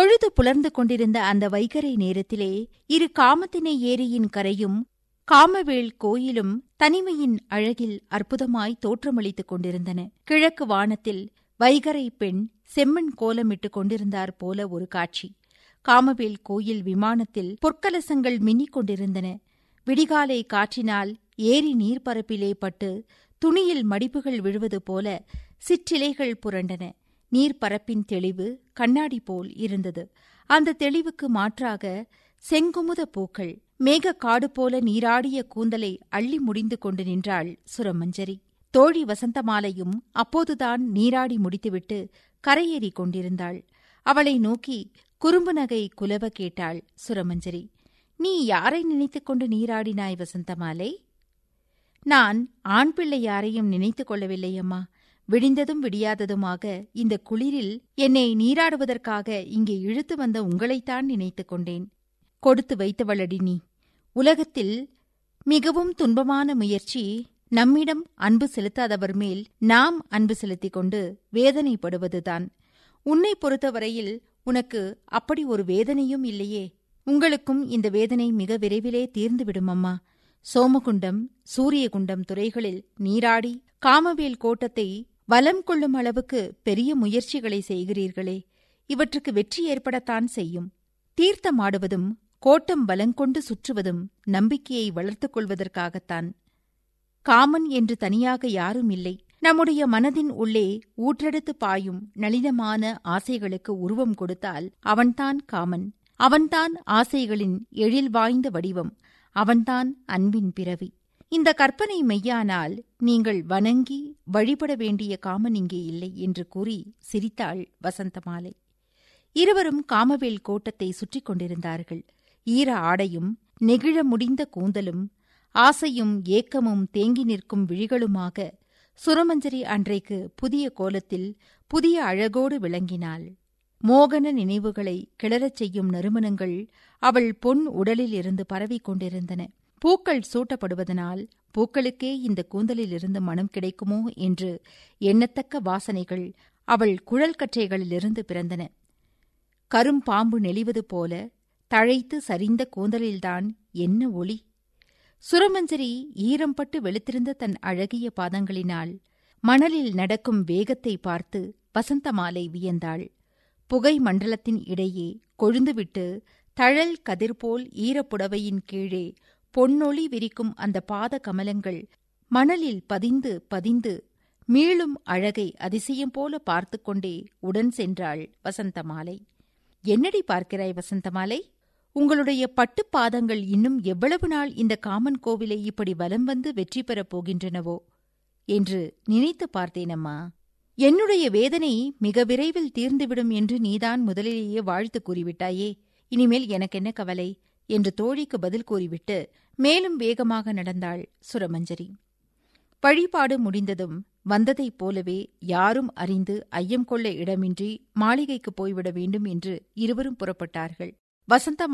பொழுது புலர்ந்து கொண்டிருந்த அந்த வைகரை நேரத்திலே இரு காமத்தினை ஏரியின் கரையும் காமவேள் கோயிலும் தனிமையின் அழகில் அற்புதமாய் தோற்றமளித்துக் கொண்டிருந்தன கிழக்கு வானத்தில் வைகரை பெண் செம்மண் கோலமிட்டுக் கொண்டிருந்தார் போல ஒரு காட்சி காமவேல் கோயில் விமானத்தில் பொற்கலசங்கள் மின்னிக் கொண்டிருந்தன விடிகாலை காற்றினால் ஏரி நீர்ப்பரப்பிலே பட்டு துணியில் மடிப்புகள் விழுவது போல சிற்றிலைகள் புரண்டன நீர்ப்பரப்பின் தெளிவு கண்ணாடி போல் இருந்தது அந்த தெளிவுக்கு மாற்றாக செங்குமுத பூக்கள் மேகக்காடு போல நீராடிய கூந்தலை அள்ளி முடிந்து கொண்டு நின்றாள் சுரமஞ்சரி தோழி வசந்தமாலையும் அப்போதுதான் நீராடி முடித்துவிட்டு கரையேறி கொண்டிருந்தாள் அவளை நோக்கி குறும்பு நகை குலவ கேட்டாள் சுரமஞ்சரி நீ யாரை நினைத்துக் கொண்டு நீராடினாய் வசந்தமாலை நான் ஆண் பிள்ளை யாரையும் நினைத்துக் கொள்ளவில்லை அம்மா விடிந்ததும் விடியாததுமாக இந்த குளிரில் என்னை நீராடுவதற்காக இங்கே இழுத்து வந்த உங்களைத்தான் நினைத்துக் கொண்டேன் கொடுத்து வைத்தவளடி நீ உலகத்தில் மிகவும் துன்பமான முயற்சி நம்மிடம் அன்பு செலுத்தாதவர் மேல் நாம் அன்பு செலுத்திக் கொண்டு வேதனைப்படுவதுதான் உன்னை பொறுத்தவரையில் உனக்கு அப்படி ஒரு வேதனையும் இல்லையே உங்களுக்கும் இந்த வேதனை மிக விரைவிலே தீர்ந்துவிடும் அம்மா சோமகுண்டம் சூரியகுண்டம் துறைகளில் நீராடி காமவேல் கோட்டத்தை வலம் கொள்ளும் அளவுக்கு பெரிய முயற்சிகளை செய்கிறீர்களே இவற்றுக்கு வெற்றி ஏற்படத்தான் செய்யும் தீர்த்தமாடுவதும் கோட்டம் பலங்கொண்டு சுற்றுவதும் நம்பிக்கையை வளர்த்துக் கொள்வதற்காகத்தான் காமன் என்று தனியாக யாரும் இல்லை நம்முடைய மனதின் உள்ளே ஊற்றெடுத்து பாயும் நளினமான ஆசைகளுக்கு உருவம் கொடுத்தால் அவன்தான் காமன் அவன்தான் ஆசைகளின் எழில் வாய்ந்த வடிவம் அவன்தான் அன்பின் பிறவி இந்த கற்பனை மெய்யானால் நீங்கள் வணங்கி வழிபட வேண்டிய காமன் இங்கே இல்லை என்று கூறி சிரித்தாள் வசந்தமாலை இருவரும் காமவேல் கோட்டத்தை சுற்றி கொண்டிருந்தார்கள் ஈர ஆடையும் நெகிழ முடிந்த கூந்தலும் ஆசையும் ஏக்கமும் தேங்கி நிற்கும் விழிகளுமாக சுரமஞ்சரி அன்றைக்கு புதிய கோலத்தில் புதிய அழகோடு விளங்கினாள் மோகன நினைவுகளை கிளறச் செய்யும் நறுமணங்கள் அவள் பொன் உடலில் இருந்து பரவிக் கொண்டிருந்தன பூக்கள் சூட்டப்படுவதனால் பூக்களுக்கே இந்த கூந்தலிலிருந்து மனம் கிடைக்குமோ என்று எண்ணத்தக்க வாசனைகள் அவள் குழல் கற்றைகளிலிருந்து பிறந்தன கரும்பாம்பு நெளிவது போல தழைத்து சரிந்த கூந்தலில்தான் என்ன ஒளி சுரமஞ்சரி ஈரம்பட்டு வெளுத்திருந்த தன் அழகிய பாதங்களினால் மணலில் நடக்கும் வேகத்தை பார்த்து வசந்தமாலை வியந்தாள் புகை மண்டலத்தின் இடையே கொழுந்துவிட்டு தழல் கதிர்போல் ஈரப்புடவையின் கீழே பொன்னொளி விரிக்கும் அந்த பாத கமலங்கள் மணலில் பதிந்து பதிந்து மீளும் அழகை அதிசயம் போல பார்த்து கொண்டே உடன் சென்றாள் வசந்தமாலை என்னடி பார்க்கிறாய் வசந்தமாலை உங்களுடைய பட்டுப் பாதங்கள் இன்னும் எவ்வளவு நாள் இந்த காமன் கோவிலை இப்படி வலம் வந்து வெற்றி பெறப் போகின்றனவோ என்று நினைத்து பார்த்தேனம்மா என்னுடைய வேதனை மிக விரைவில் தீர்ந்துவிடும் என்று நீதான் முதலிலேயே வாழ்த்து கூறிவிட்டாயே இனிமேல் எனக்கென்ன கவலை என்று தோழிக்கு பதில் கூறிவிட்டு மேலும் வேகமாக நடந்தாள் சுரமஞ்சரி வழிபாடு முடிந்ததும் வந்ததைப் போலவே யாரும் அறிந்து ஐயம் கொள்ள இடமின்றி மாளிகைக்கு போய்விட வேண்டும் என்று இருவரும் புறப்பட்டார்கள் வசந்த